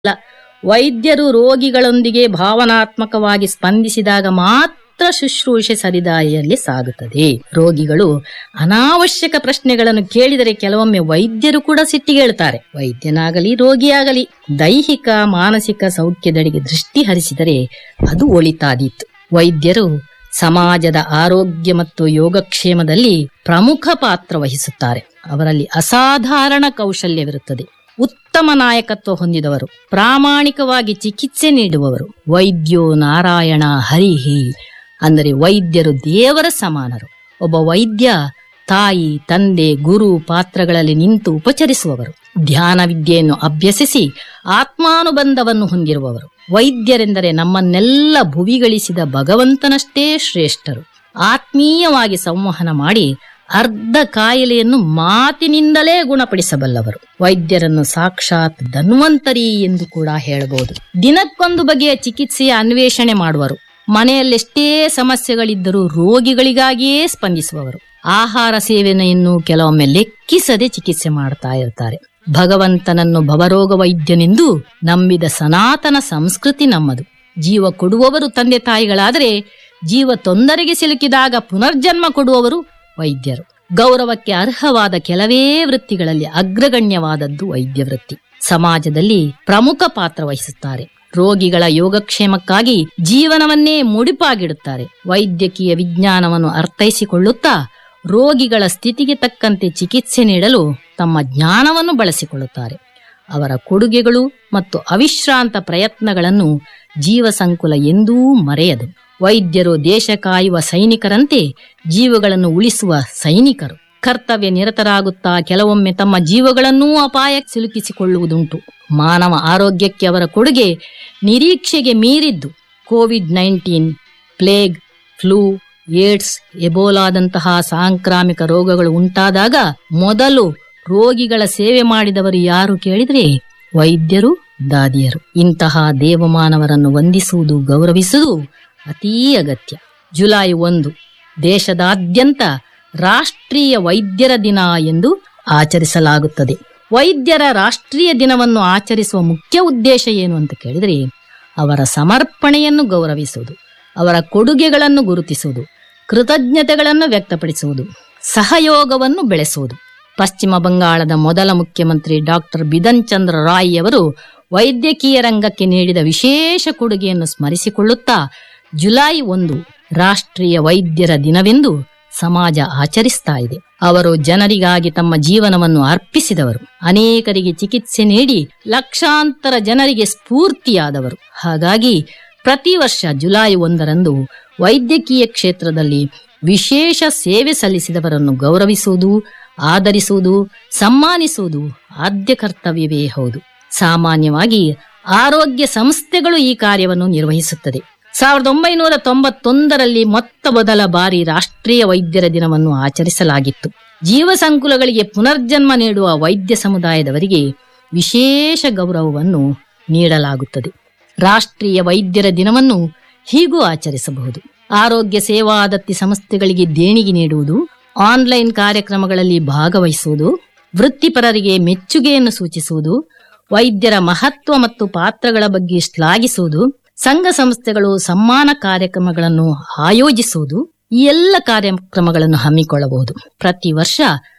ಅಲ್ಲ ವೈದ್ಯರು ರೋಗಿಗಳೊಂದಿಗೆ ಭಾವನಾತ್ಮಕವಾಗಿ ಸ್ಪಂದಿಸಿದಾಗ ಮಾತ್ರ ಶುಶ್ರೂಷೆ ಸರಿದಾರಿಯಲ್ಲಿ ಸಾಗುತ್ತದೆ ರೋಗಿಗಳು ಅನಾವಶ್ಯಕ ಪ್ರಶ್ನೆಗಳನ್ನು ಕೇಳಿದರೆ ಕೆಲವೊಮ್ಮೆ ವೈದ್ಯರು ಕೂಡ ಸಿಟ್ಟಿಗೇಳ್ತಾರೆ ವೈದ್ಯನಾಗಲಿ ರೋಗಿಯಾಗಲಿ ದೈಹಿಕ ಮಾನಸಿಕ ಸೌಖ್ಯದೆಡೆಗೆ ದೃಷ್ಟಿ ಹರಿಸಿದರೆ ಅದು ಒಳಿತಾದೀತು ವೈದ್ಯರು ಸಮಾಜದ ಆರೋಗ್ಯ ಮತ್ತು ಯೋಗಕ್ಷೇಮದಲ್ಲಿ ಪ್ರಮುಖ ಪಾತ್ರ ವಹಿಸುತ್ತಾರೆ ಅವರಲ್ಲಿ ಅಸಾಧಾರಣ ಕೌಶಲ್ಯವಿರುತ್ತದೆ ಉತ್ತಮ ನಾಯಕತ್ವ ಹೊಂದಿದವರು ಪ್ರಾಮಾಣಿಕವಾಗಿ ಚಿಕಿತ್ಸೆ ನೀಡುವವರು ವೈದ್ಯೋ ನಾರಾಯಣ ಹರಿಹಿ ಅಂದರೆ ವೈದ್ಯರು ದೇವರ ಸಮಾನರು ಒಬ್ಬ ವೈದ್ಯ ತಾಯಿ ತಂದೆ ಗುರು ಪಾತ್ರಗಳಲ್ಲಿ ನಿಂತು ಉಪಚರಿಸುವವರು ಧ್ಯಾನ ವಿದ್ಯೆಯನ್ನು ಅಭ್ಯಸಿಸಿ ಆತ್ಮಾನುಬಂಧವನ್ನು ಹೊಂದಿರುವವರು ವೈದ್ಯರೆಂದರೆ ನಮ್ಮನ್ನೆಲ್ಲ ಭುವಿಗಳಿಸಿದ ಭಗವಂತನಷ್ಟೇ ಶ್ರೇಷ್ಠರು ಆತ್ಮೀಯವಾಗಿ ಸಂವಹನ ಮಾಡಿ ಅರ್ಧ ಕಾಯಿಲೆಯನ್ನು ಮಾತಿನಿಂದಲೇ ಗುಣಪಡಿಸಬಲ್ಲವರು ವೈದ್ಯರನ್ನು ಸಾಕ್ಷಾತ್ ಧನ್ವಂತರಿ ಎಂದು ಕೂಡ ಹೇಳಬಹುದು ದಿನಕ್ಕೊಂದು ಬಗೆಯ ಚಿಕಿತ್ಸೆಯ ಅನ್ವೇಷಣೆ ಮಾಡುವರು ಮನೆಯಲ್ಲೆಷ್ಟೇ ಸಮಸ್ಯೆಗಳಿದ್ದರೂ ರೋಗಿಗಳಿಗಾಗಿಯೇ ಸ್ಪಂದಿಸುವವರು ಆಹಾರ ಸೇವನೆಯನ್ನು ಕೆಲವೊಮ್ಮೆ ಲೆಕ್ಕಿಸದೆ ಚಿಕಿತ್ಸೆ ಮಾಡ್ತಾ ಇರ್ತಾರೆ ಭಗವಂತನನ್ನು ಭವರೋಗ ವೈದ್ಯನೆಂದು ನಂಬಿದ ಸನಾತನ ಸಂಸ್ಕೃತಿ ನಮ್ಮದು ಜೀವ ಕೊಡುವವರು ತಂದೆ ತಾಯಿಗಳಾದರೆ ಜೀವ ತೊಂದರೆಗೆ ಸಿಲುಕಿದಾಗ ಪುನರ್ಜನ್ಮ ಕೊಡುವವರು ವೈದ್ಯರು ಗೌರವಕ್ಕೆ ಅರ್ಹವಾದ ಕೆಲವೇ ವೃತ್ತಿಗಳಲ್ಲಿ ಅಗ್ರಗಣ್ಯವಾದದ್ದು ವೈದ್ಯ ವೃತ್ತಿ ಸಮಾಜದಲ್ಲಿ ಪ್ರಮುಖ ಪಾತ್ರ ವಹಿಸುತ್ತಾರೆ ರೋಗಿಗಳ ಯೋಗಕ್ಷೇಮಕ್ಕಾಗಿ ಜೀವನವನ್ನೇ ಮುಡಿಪಾಗಿಡುತ್ತಾರೆ ವೈದ್ಯಕೀಯ ವಿಜ್ಞಾನವನ್ನು ಅರ್ಥೈಸಿಕೊಳ್ಳುತ್ತಾ ರೋಗಿಗಳ ಸ್ಥಿತಿಗೆ ತಕ್ಕಂತೆ ಚಿಕಿತ್ಸೆ ನೀಡಲು ತಮ್ಮ ಜ್ಞಾನವನ್ನು ಬಳಸಿಕೊಳ್ಳುತ್ತಾರೆ ಅವರ ಕೊಡುಗೆಗಳು ಮತ್ತು ಅವಿಶ್ರಾಂತ ಪ್ರಯತ್ನಗಳನ್ನು ಜೀವ ಸಂಕುಲ ಎಂದೂ ಮರೆಯದು ವೈದ್ಯರು ದೇಶ ಕಾಯುವ ಸೈನಿಕರಂತೆ ಜೀವಗಳನ್ನು ಉಳಿಸುವ ಸೈನಿಕರು ಕರ್ತವ್ಯ ನಿರತರಾಗುತ್ತಾ ಕೆಲವೊಮ್ಮೆ ತಮ್ಮ ಜೀವಗಳನ್ನೂ ಅಪಾಯಕ್ಕೆ ಸಿಲುಕಿಸಿಕೊಳ್ಳುವುದುಂಟು ಮಾನವ ಆರೋಗ್ಯಕ್ಕೆ ಅವರ ಕೊಡುಗೆ ನಿರೀಕ್ಷೆಗೆ ಮೀರಿದ್ದು Covid nineteen plague flu AIDS ಎಬೋಲಾದಂತಹ ಸಾಂಕ್ರಾಮಿಕ ರೋಗಗಳು ಉಂಟಾದಾಗ ಮೊದಲು ರೋಗಿಗಳ ಸೇವೆ ಮಾಡಿದವರು ಯಾರು ಕೇಳಿದ್ರೆ ವೈದ್ಯರು ದಾದಿಯರು ಇಂತಹ ದೇವಮಾನವರನ್ನು ವಂದಿಸುವುದು ಗೌರವಿಸುವುದು ಅತೀ ಅಗತ್ಯ ಜುಲೈ ಒಂದು ದೇಶದಾದ್ಯಂತ ರಾಷ್ಟ್ರೀಯ ವೈದ್ಯರ ದಿನ ಎಂದು ಆಚರಿಸಲಾಗುತ್ತದೆ ವೈದ್ಯರ ರಾಷ್ಟ್ರೀಯ ದಿನವನ್ನು ಆಚರಿಸುವ ಮುಖ್ಯ ಉದ್ದೇಶ ಏನು ಅಂತ ಕೇಳಿದರೆ ಅವರ ಸಮರ್ಪಣೆಯನ್ನು ಗೌರವಿಸುವುದು ಅವರ ಕೊಡುಗೆಗಳನ್ನು ಗುರುತಿಸುವುದು ಕೃತಜ್ಞತೆಗಳನ್ನು ವ್ಯಕ್ತಪಡಿಸುವುದು ಸಹಯೋಗವನ್ನು ಬೆಳೆಸುವುದು ಪಶ್ಚಿಮ ಬಂಗಾಳದ ಮೊದಲ ಮುಖ್ಯಮಂತ್ರಿ ಡಾಕ್ಟರ್ ಬಿಧನ್ ಚಂದ್ರ ರಾಯ್ ಅವರು ವೈದ್ಯಕೀಯ ರಂಗಕ್ಕೆ ನೀಡಿದ ವಿಶೇಷ ಕೊಡುಗೆಯನ್ನು ಸ್ಮರಿಸಿಕೊಳ್ಳುತ್ತಾ ಜುಲೈ ಒಂದು ರಾಷ್ಟ್ರೀಯ ವೈದ್ಯರ ದಿನವೆಂದು ಸಮಾಜ ಆಚರಿಸ್ತಾ ಇದೆ ಅವರು ಜನರಿಗಾಗಿ ತಮ್ಮ ಜೀವನವನ್ನು ಅರ್ಪಿಸಿದವರು ಅನೇಕರಿಗೆ ಚಿಕಿತ್ಸೆ ನೀಡಿ ಲಕ್ಷಾಂತರ ಜನರಿಗೆ ಸ್ಫೂರ್ತಿಯಾದವರು ಹಾಗಾಗಿ ಪ್ರತಿ ವರ್ಷ ಜುಲೈ ಒಂದರಂದು ವೈದ್ಯಕೀಯ ಕ್ಷೇತ್ರದಲ್ಲಿ ವಿಶೇಷ ಸೇವೆ ಸಲ್ಲಿಸಿದವರನ್ನು ಗೌರವಿಸುವುದು ಆದರಿಸುವುದು ಸನ್ಮಾನಿಸುವುದು ಆದ್ಯ ಕರ್ತವ್ಯವೇ ಹೌದು ಸಾಮಾನ್ಯವಾಗಿ ಆರೋಗ್ಯ ಸಂಸ್ಥೆಗಳು ಈ ಕಾರ್ಯವನ್ನು ನಿರ್ವಹಿಸುತ್ತದೆ ಸಾವಿರದ ಒಂಬೈನೂರ ತೊಂಬತ್ತೊಂದರಲ್ಲಿ ಮೊತ್ತ ಮೊದಲ ಬಾರಿ ರಾಷ್ಟ್ರೀಯ ವೈದ್ಯರ ದಿನವನ್ನು ಆಚರಿಸಲಾಗಿತ್ತು ಜೀವ ಸಂಕುಲಗಳಿಗೆ ಪುನರ್ಜನ್ಮ ನೀಡುವ ವೈದ್ಯ ಸಮುದಾಯದವರಿಗೆ ವಿಶೇಷ ಗೌರವವನ್ನು ನೀಡಲಾಗುತ್ತದೆ ರಾಷ್ಟ್ರೀಯ ವೈದ್ಯರ ದಿನವನ್ನು ಹೀಗೂ ಆಚರಿಸಬಹುದು ಆರೋಗ್ಯ ಸೇವಾದತ್ತಿ ಸಂಸ್ಥೆಗಳಿಗೆ ದೇಣಿಗೆ ನೀಡುವುದು ಆನ್ಲೈನ್ ಕಾರ್ಯಕ್ರಮಗಳಲ್ಲಿ ಭಾಗವಹಿಸುವುದು ವೃತ್ತಿಪರರಿಗೆ ಮೆಚ್ಚುಗೆಯನ್ನು ಸೂಚಿಸುವುದು ವೈದ್ಯರ ಮಹತ್ವ ಮತ್ತು ಪಾತ್ರಗಳ ಬಗ್ಗೆ ಶ್ಲಾಘಿಸುವುದು ಸಂಘ ಸಂಸ್ಥೆಗಳು ಸಮ್ಮಾನ ಕಾರ್ಯಕ್ರಮಗಳನ್ನು ಆಯೋಜಿಸುವುದು ಈ ಎಲ್ಲ ಕಾರ್ಯಕ್ರಮಗಳನ್ನು ಹಮ್ಮಿಕೊಳ್ಳಬಹುದು ಪ್ರತಿ ವರ್ಷ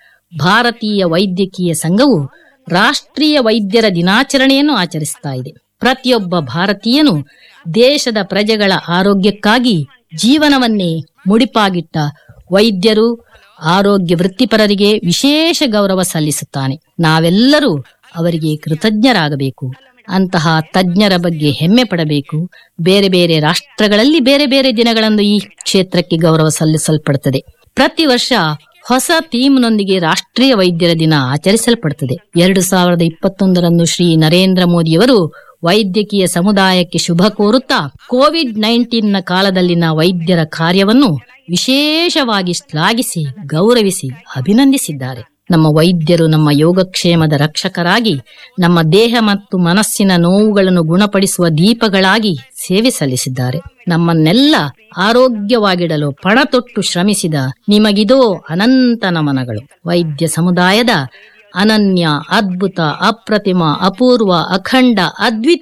ಭಾರತೀಯ ವೈದ್ಯಕೀಯ ಸಂಘವು ರಾಷ್ಟ್ರೀಯ ವೈದ್ಯರ ದಿನಾಚರಣೆಯನ್ನು ಆಚರಿಸ್ತಾ ಇದೆ ಪ್ರತಿಯೊಬ್ಬ ಭಾರತೀಯನು ದೇಶದ ಪ್ರಜೆಗಳ ಆರೋಗ್ಯಕ್ಕಾಗಿ ಜೀವನವನ್ನೇ ಮುಡಿಪಾಗಿಟ್ಟ ವೈದ್ಯರು ಆರೋಗ್ಯ ವೃತ್ತಿಪರರಿಗೆ ವಿಶೇಷ ಗೌರವ ಸಲ್ಲಿಸುತ್ತಾನೆ ನಾವೆಲ್ಲರೂ ಅವರಿಗೆ ಕೃತಜ್ಞರಾಗಬೇಕು ಅಂತಹ ತಜ್ಞರ ಬಗ್ಗೆ ಹೆಮ್ಮೆ ಪಡಬೇಕು ಬೇರೆ ಬೇರೆ ರಾಷ್ಟ್ರಗಳಲ್ಲಿ ಬೇರೆ ಬೇರೆ ದಿನಗಳಂದು ಈ ಕ್ಷೇತ್ರಕ್ಕೆ ಗೌರವ ಸಲ್ಲಿಸಲ್ಪಡುತ್ತದೆ ಪ್ರತಿ ವರ್ಷ ಹೊಸ ಥೀಮ್ನೊಂದಿಗೆ ರಾಷ್ಟ್ರೀಯ ವೈದ್ಯರ ದಿನ ಆಚರಿಸಲ್ಪಡುತ್ತದೆ ಎರಡು ಸಾವಿರದ ಇಪ್ಪತ್ತೊಂದರಂದು ಶ್ರೀ ನರೇಂದ್ರ ಮೋದಿಯವರು ವೈದ್ಯಕೀಯ ಸಮುದಾಯಕ್ಕೆ ಶುಭ ಕೋರುತ್ತಾ ಕೋವಿಡ್ ನೈನ್ಟೀನ್ ನ ಕಾಲದಲ್ಲಿನ ವೈದ್ಯರ ಕಾರ್ಯವನ್ನು ವಿಶೇಷವಾಗಿ ಶ್ಲಾಘಿಸಿ ಗೌರವಿಸಿ ಅಭಿನಂದಿಸಿದ್ದಾರೆ ನಮ್ಮ ವೈದ್ಯರು ನಮ್ಮ ಯೋಗಕ್ಷೇಮದ ರಕ್ಷಕರಾಗಿ ನಮ್ಮ ದೇಹ ಮತ್ತು ಮನಸ್ಸಿನ ನೋವುಗಳನ್ನು ಗುಣಪಡಿಸುವ ದೀಪಗಳಾಗಿ ಸೇವೆ ಸಲ್ಲಿಸಿದ್ದಾರೆ ನಮ್ಮನ್ನೆಲ್ಲ ಆರೋಗ್ಯವಾಗಿಡಲು ಪಣತೊಟ್ಟು ಶ್ರಮಿಸಿದ ನಿಮಗಿದೋ ಅನಂತ ನಮನಗಳು ವೈದ್ಯ ಸಮುದಾಯದ ಅನನ್ಯ ಅದ್ಭುತ ಅಪ್ರತಿಮ ಅಪೂರ್ವ ಅಖಂಡ ಅದ್ವಿತೀಯ